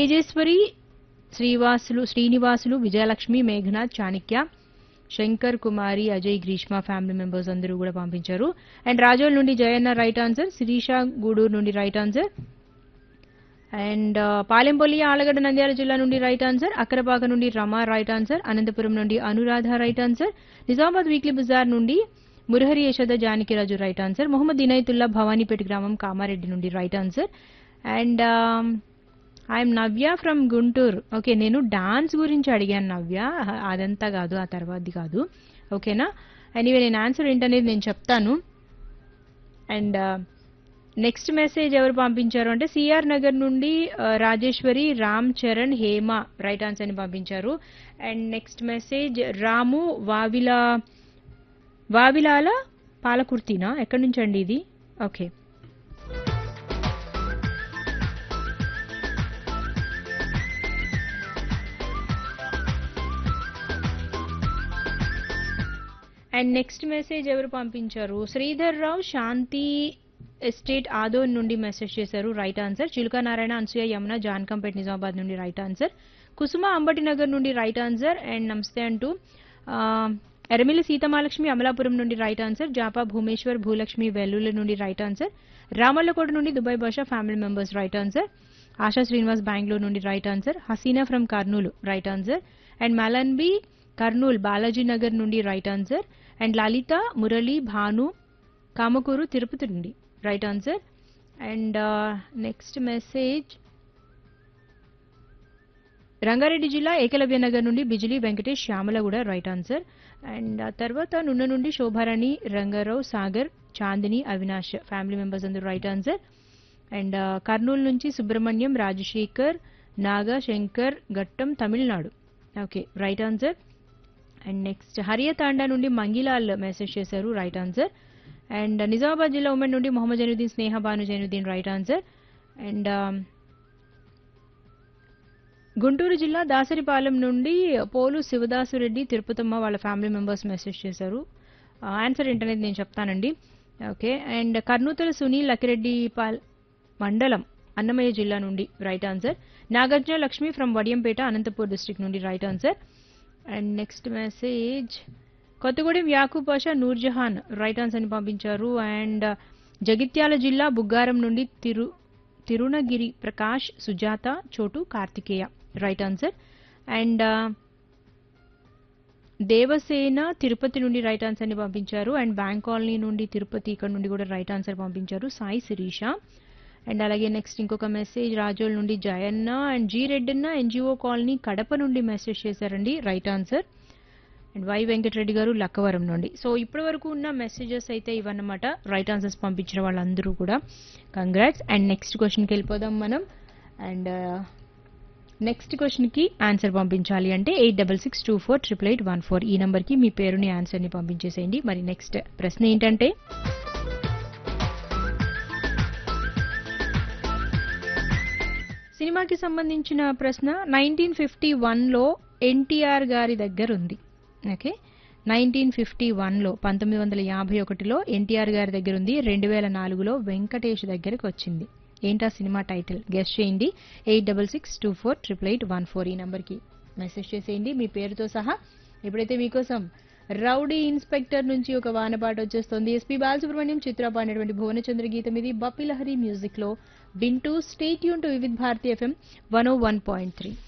తేజేశ్వరి శ్రీవాసులు శ్రీనివాసులు విజయలక్ష్మి మేఘనాథ్ చాణిక్య శంకర్ కుమారి అజయ్ గ్రీష్మ family members అందరూ కూడా పంపించారు అండ్ రాజోల్ నుండి జయన్న రైట్ ఆన్సర్ శిరీష గూడూరు నుండి right answer and Palempalli Allagadda Nandyal జిల్లా నుండి రైట్ ఆన్సర్ అక్కరపాక నుండి రమ రైట్ ఆన్సర్ అనంతపురం నుండి Anuradha right answer Nizamabad weekly బజార్ నుండి మురహరి యశోద జానకిరాజు రైట్ ఆన్సర్ మొహమ్మద్ ఇనైతుల్లా భవానీపేట గ్రామం కామారెడ్డి నుండి right answer and I'm Navya from Guntur okay నేను డాన్స్ గురించి అడిగాను నవ్య అదంతా కాదు ఆ తర్వాతది కాదు ఓకేనా ఎనీవే నేను ఆన్సర్ ఏంటనేది నేను చెప్తాను అండ్ నెక్స్ట్ మెసేజ్ ఎవరు పంపించారు అంటే సిఆర్ నగర్ నుండి ఆ, రాజేశ్వరి రామ్ చరణ్ హేమ రైట్ ఆన్సర్ ని పంపించారు and next message Ramu Vavila Vavilala పాలకుర్తినా ఎక్కడి నుంచి అండి ఇది ఓకే అండ్ నెక్స్ట్ మెసేజ్ ఎవరు పంపించారు శ్రీధర్ రావు శాంతి ఎస్టేట్ ఆదోన్ నుండి మెసేజ్ చేశారు రైట్ ఆన్సర్ చిలుక నారాయణ అనసూయ యమున జాన్కంపేట్ నిజామాబాద్ నుండి రైట్ ఆన్సర్ కుసుమ అంబటి నగర్ నుండి రైట్ ఆన్సర్ అండ్ నమస్తే అంటూ ఆ, ఎరమిలి సీతమాలక్ష్మి అమలాపురం నుండి రైట్ ఆన్సర్ జాపా భూమేశ్వర్ భూలక్ష్మి వెల్లుల నుండి రైట్ ఆన్సర్ రామల్లకోట నుండి Dubai Basha family members right answer Asha Srinivas Bengaluru నుండి right answer Haseena from Kurnool right answer and Malanbi Kurnool Balaji Nagar నుండి right answer and Lalitha Murali Bhanu Kamakur Tirupati నుండి right answer and next message Rangareddy జిల్లా ఏకలవ్య నగర్ నుండి బిజిలీ వెంకటేష్ శ్యామల కూడా రైట్ ఆన్సర్ అండ్ ఆ తర్వాత నున్న నుండి శోభారాణి రంగారావు సాగర్ చాందిని అవినాష్ ఫ్యామిలీ మెంబర్స్ అందరూ రైట్ ఆన్సర్ అండ్ కర్నూలు నుంచి సుబ్రహ్మణ్యం రాజశేఖర్ నాగా శంకర్ ఘట్టం Tamil Nadu okay right answer and next Hariyatanda నుండి మంగిలాల్ మెసేజ్ చేశారు రైట్ ఆన్సర్ అండ్ నిజామాబాద్ జిల్లా ఉమెన్ నుండి Mohammed Zainuddin Sneha Banu Zainuddin right answer and Guntur జిల్లా దాసరిపాలెం నుండి పోలు శివదాసురెడ్డి తిరుపతమ్మ వాళ్ళ ఫ్యామిలీ మెంబర్స్ మెసేజ్ చేశారు ఆన్సర్ ఏంటనేది నేను చెప్తానండి ఓకే అండ్ కర్నూతల సునీల్ లకిరెడ్డి పాల్ మండలం అన్నమయ్య జిల్లా నుండి right answer Nagarjuna Lakshmi from Vadiyampeta Anantapur district నుండి right answer and next message Kothagudem Yakub Pasha Noorjahan right answer ని పంపించారు అండ్ జగిత్యాల జిల్లా బుగ్గారం నుండి తిరు తిరుణగిరి Prakash Sujatha Chotu Karthikeya right answer and Devasena Tirupati నుండి రైట్ ఆన్సర్ ని పంపించారు అండ్ బ్యాంక్ కాలనీ నుండి తిరుపతి ఇక్కడ నుండి కూడా రైట్ ఆన్సర్ పంపించారు సాయి శిరీష అండ్ అలాగే నెక్స్ట్ ఇంకొక మెసేజ్ రాజోల్ నుండి Jayanna and G Reddanna NGO colony Kadapa నుండి మెసేజ్ చేశారండి right answer and Y Venkatareddy garu Lakkavaram నుండి సో ఇప్పటి వరకు ఉన్న మెసేజెస్ అయితే ఇవన్నమాట రైట్ ఆన్సర్స్ పంపించిన వాళ్ళందరూ కూడా కంగ్రాట్స్ అండ్ నెక్స్ట్ క్వశ్చన్కి వెళ్ళిపోదాం మనం అండ్ నెక్స్ట్ క్వశ్చన్కి ఆన్సర్ పంపించాలి అంటే eight double six two four triple eight one four ఈ నెంబర్కి మీ పేరుని ఆన్సర్ని పంపించేసేయండి మరి నెక్స్ట్ ప్రశ్న ఏంటంటే సినిమాకి సంబంధించిన ప్రశ్న నైన్టీన్ ఫిఫ్టీ వన్లో ఎన్టీఆర్ గారి దగ్గర ఉంది ఓకే నైన్టీన్ ఫిఫ్టీ వన్లో పంతొమ్మిది వందల యాభై ఒకటిలో ఎన్టీఆర్ గారి దగ్గర ఉంది రెండు వేల నాలుగులో వెంకటేష్ దగ్గరికి వచ్చింది ఏంటా సినిమా టైటిల్ గెస్ట్ చేయండి eight double six two four triple eight one four ఈ నెంబర్కి మెసేజ్ చేసేయండి మీ పేరుతో సహా ఇప్పుడైతే మీకోసం రౌడీ ఇన్స్పెక్టర్ నుంచి ఒక వానపాట వచ్చేస్తుంది ఎస్పీ బాలసుబ్రహ్మణ్యం చిత్ర పాడినటువంటి భువనచంద్ర గీతం ఇది బప్పిలహరి మ్యూజిక్ లో వింటూ స్టేట్ యూన్ to Vividh Bharati FM one O one point three